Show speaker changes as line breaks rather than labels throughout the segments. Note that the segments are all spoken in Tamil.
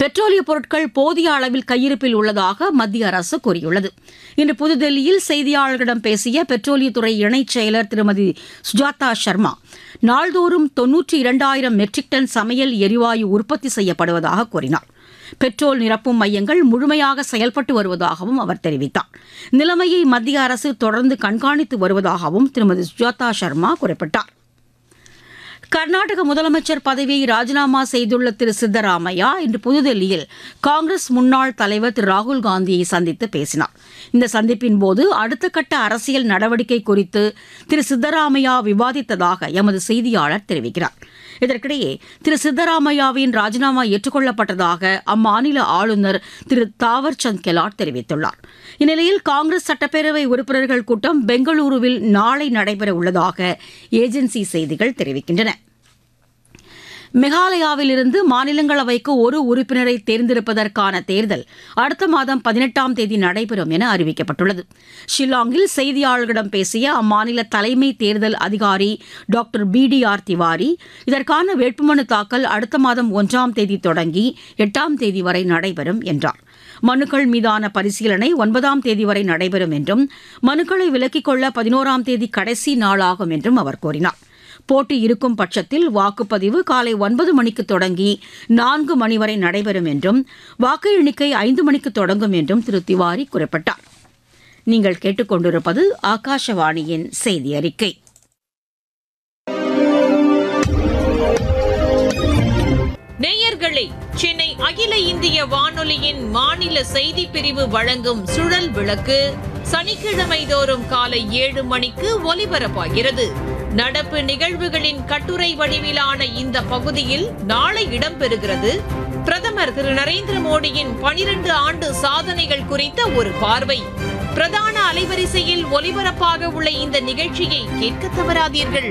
பெட்ரோலிய பொருட்கள் போதிய அளவில் கையிருப்பில் உள்ளதாக மத்திய அரசு கூறியுள்ளது இன்று புதுதில்லியில் செய்தியாளர்களிடம் பேசிய பெட்ரோலியத்துறை இணைச் செயலர் திருமதி சுஜாதா சர்மா நாள்தோறும் தொன்னூற்றி இரண்டாயிரம் மெட்ரிக் டன் சமையல் எரிவாயு உற்பத்தி செய்யப்படுவதாக கூறினார் பெட்ரோல் நிரப்பும் மையங்கள் முழுமையாக செயல்பட்டு வருவதாகவும் அவர் தெரிவித்தார் நிலைமையை மத்திய அரசு தொடர்ந்து கண்காணித்து வருவதாகவும் திருமதி சுஜாதா சர்மா குறிப்பிட்டார் கர்நாடக முதலமைச்சர் பதவியை ராஜினாமா செய்துள்ள திரு சித்தராமையா இன்று புதுதில்லியில் காங்கிரஸ் முன்னாள் தலைவர் திரு ராகுல் காந்தியை சந்தித்து பேசினார் இந்த சந்திப்பின் போது அடுத்த கட்ட அரசியல் நடவடிக்கை குறித்து திரு சித்தராமையா விவாதித்ததாக எமது செய்தியாளர் தெரிவிக்கிறார் இதற்கிடையே திரு சித்தராமையாவின் ராஜினாமா ஏற்றுக்கொள்ளப்பட்டதாக அம்மாநில ஆளுநர் திரு தாவர்சந்த் கெலாட் தெரிவித்துள்ளார் இந்நிலையில் காங்கிரஸ் சட்டப்பேரவை உறுப்பினர்கள் கூட்டம் பெங்களூருவில் நாளை நடைபெற உள்ளதாக ஏஜென்சி செய்திகள் தெரிவிக்கின்றன மெகாலயாவிலிருந்து மாநிலங்களவைக்கு ஒரு உறுப்பினரை தேர்ந்தெடுப்பதற்கான தேர்தல் அடுத்த மாதம் பதினெட்டாம் தேதி நடைபெறும் என அறிவிக்கப்பட்டுள்ளது ஷில்லாங்கில் செய்தியாளர்களிடம் பேசிய அம்மாநில தலைமை தேர்தல் அதிகாரி doctor P D R Tiwari இதற்கான வேட்புமனு தாக்கல் அடுத்த மாதம் ஒன்றாம் தேதி தொடங்கி எட்டாம் தேதி வரை நடைபெறும் என்றார் மனுக்கள் மீதான பரிசீலனை ஒன்பதாம் தேதி வரை நடைபெறும் என்றும் மனுக்களை விலக்கிக் கொள்ள பதினோராம் தேதி கடைசி நாளாகும் என்றும் அவர் கூறினார் போட்டி இருக்கும் பட்சத்தில் வாக்குப்பதிவு காலை ஒன்பது மணிக்கு தொடங்கி நான்கு மணி வரை நடைபெறும் என்றும் வாக்கு எண்ணிக்கை ஐந்து மணிக்கு தொடங்கும் என்றும் திரு திவாரி குறிப்பிட்டார் நீங்கள் கேட்டுக்கொண்டிருப்பது ஆகாஷவாணியின் செய்தி அறிக்கை
நேயர்களே சென்னை அகில இந்திய வானொலியின் மாநில செய்தி பிரிவு வழங்கும் சுழல் விளக்கு சனிக்கிழமை தோறும் காலை ஏழு மணிக்கு ஒலிபரப்பாகிறது நடப்பு நிகழ்வுகளின் கட்டுரை வடிவிலான இந்த பகுதியில் நாளை இடம்பெறுகிறது பிரதமர் திரு நரேந்திர மோடியின் பனிரெண்டு ஆண்டு சாதனைகள் குறித்த ஒரு பார்வை பிரதான அலைவரிசையில் ஒலிபரப்பாக உள்ள இந்த நிகழ்ச்சியை கேட்க தவறாதீர்கள்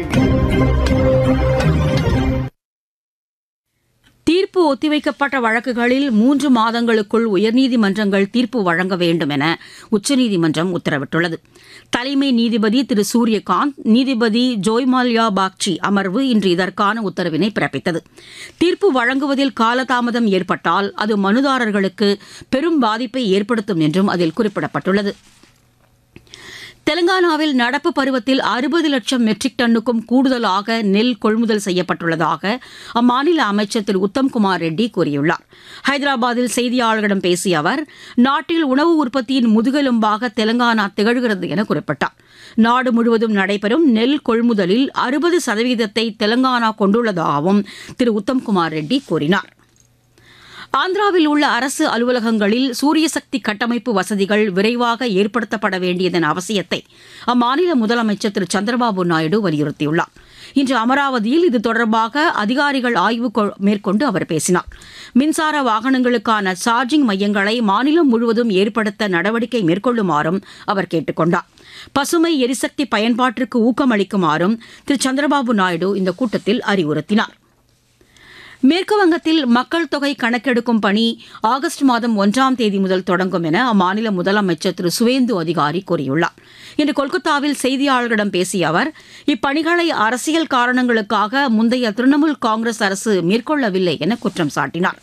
தீர்ப்பு ஒத்திவைக்கப்பட்ட வழக்குகளில் மூன்று மாதங்களுக்குள் உயர்நீதிமன்றங்கள் தீர்ப்பு வழங்க வேண்டும் என உச்சநீதிமன்றம் உத்தரவிட்டுள்ளது தலைமை நீதிபதி திரு சூரியகாந்த் நீதிபதி ஜோய்மால்யா பாக்சி அமர்வு இன்று இதற்கான உத்தரவினை பிறப்பித்தது தீர்ப்பு வழங்குவதில் காலதாமதம் ஏற்பட்டால் அது மனுதாரர்களுக்கு பெரும் பாதிப்பை ஏற்படுத்தும் என்றும் அதில் குறிப்பிடப்பட்டுள்ளது தெலங்கானாவில் நடப்பு பருவத்தில் அறுபது லட்சம் மெட்ரிக் டன்னுக்கும் கூடுதலாக நெல் கொள்முதல் செய்யப்பட்டுள்ளதாக அம்மாநில அமைச்சர் திரு உத்தம்குமார் ரெட்டி கூறியுள்ளார் ஹைதராபாத்தில் செய்தியாளர்களிடம் பேசிய அவர் நாட்டில் உணவு உற்பத்தியின் முதுகெலும்பாக தெலங்கானா திகழ்கிறது என குறிப்பிட்டார் நாடு முழுவதும் நடைபெறும் நெல் கொள்முதலில் அறுபது சதவீதத்தை தெலங்கானா கொண்டுள்ளதாகவும் திரு உத்தம்குமார் ரெட்டி கூறினார் ஆந்திராவில் உள்ள அரசு அலுவலகங்களில் சூரிய சக்தி கட்டமைப்பு வசதிகள் விரைவாக ஏற்படுத்தப்பட வேண்டியதன் அவசியத்தை அம்மாநில முதலமைச்சர் திரு சந்திரபாபு நாயுடு வலியுறுத்தியுள்ளார் இன்று அமராவதியில் இது தொடர்பாக அதிகாரிகள் ஆய்வு கொ- மேற்கொண்டு அவர் பேசினார் மின்சார வாகனங்களுக்கான சார்ஜிங் மையங்களை மாநிலம் முழுவதும் ஏற்படுத்த நடவடிக்கை மேற்கொள்ளுமாறும் அவர் கேட்டுக் கொண்டார் பசுமை எரிசக்தி பயன்பாட்டிற்கு ஊக்கமளிக்குமாறும் திரு சந்திரபாபு நாயுடு இந்த கூட்டத்தில் அறிவுறுத்தினார் மேற்கு வங்கத்தில் மக்கள் தொகை கணக்கெடுக்கும் பணி ஆகஸ்ட் மாதம் ஒன்றாம் தேதி முதல் தொடங்கும் என அம்மாநில முதலமைச்சர் திரு சுவேந்து அதிகாரி கூறியுள்ளார் இன்று கொல்கத்தாவில் செய்தியாளர்களிடம் பேசிய அவர் இப்பணிகளை அரசியல் காரணங்களுக்காக முந்தைய திரிணாமுல் காங்கிரஸ் அரசு மேற்கொள்ளவில்லை என குற்றம் சாட்டினார்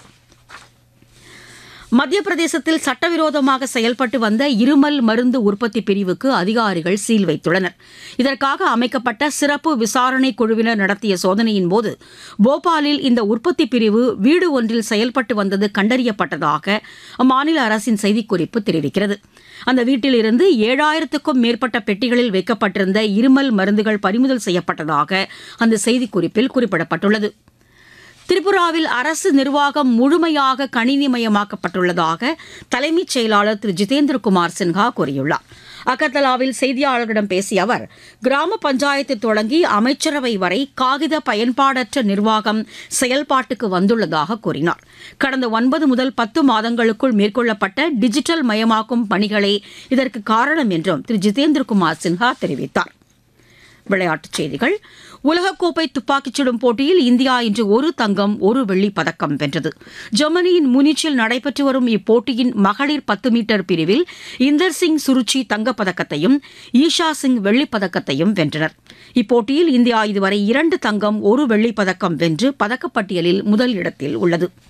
மத்திய பிரதேசத்தில் சட்டவிரோதமாக செயல்பட்டு வந்த இருமல் மருந்து உற்பத்தி பிரிவுக்கு அதிகாரிகள் சீல் வைத்துள்ளனர் இதற்காக அமைக்கப்பட்ட சிறப்பு விசாரணை குழுவினர் நடத்திய சோதனையின் போது போபாலில் இந்த உற்பத்தி பிரிவு வீடு ஒன்றில் செயல்பட்டு வந்தது கண்டறியப்பட்டதாக அம்மாநில அரசின் செய்திக்குறிப்பு தெரிவிக்கிறது அந்த வீட்டிலிருந்து ஏழாயிரத்துக்கும் மேற்பட்ட பெட்டிகளில் வைக்கப்பட்டிருந்த இருமல் மருந்துகள் பறிமுதல் செய்யப்பட்டதாக அந்த செய்திக்குறிப்பில் குறிப்பிடப்பட்டுள்ளது திரிபுராவில் அரசு நிர்வாகம் முழுமையாக கணினிமயமாக்கப்பட்டுள்ளதாக தலைமைச் செயலாளர் திரு ஜிதேந்திரகுமார் சின்ஹா கூறியுள்ளார் அகர்தலாவில் செய்தியாளர்களிடம் பேசிய அவர் கிராம பஞ்சாயத்து தொடங்கி அமைச்சரவை வரை காகித பயன்பாடற்ற நிர்வாகம் செயல்பாட்டுக்கு வந்துள்ளதாக கூறினார் கடந்த ஒன்பது முதல் பத்து மாதங்களுக்குள் மேற்கொள்ளப்பட்ட டிஜிட்டல் மயமாக்கும் பணிகளே இதற்கு காரணம் என்றும் திரு ஜிதேந்திரகுமார் சின்ஹா தெரிவித்தார் விளையாட்டுச் செய்திகள் உலகக்கோப்பை துப்பாக்கிச் சுடும் போட்டியில் இந்தியா இன்று ஒரு தங்கம் ஒரு வெள்ளிப் பதக்கம் வென்றது ஜெர்மனியின் முனிச்சில் நடைபெற்று வரும் இப்போட்டியின் மகளிர் பத்து மீட்டர் பிரிவில் இந்தர் சிங் சுருச்சி தங்கப்பதக்கத்தையும் ஈஷா சிங் வெள்ளிப் பதக்கத்தையும் வென்றனர் இப்போட்டியில் இந்தியா இதுவரை இரண்டு தங்கம் ஒரு வெள்ளிப் பதக்கம் வென்று பதக்கப்பட்டியலில் முதல் இடத்தில் உள்ளது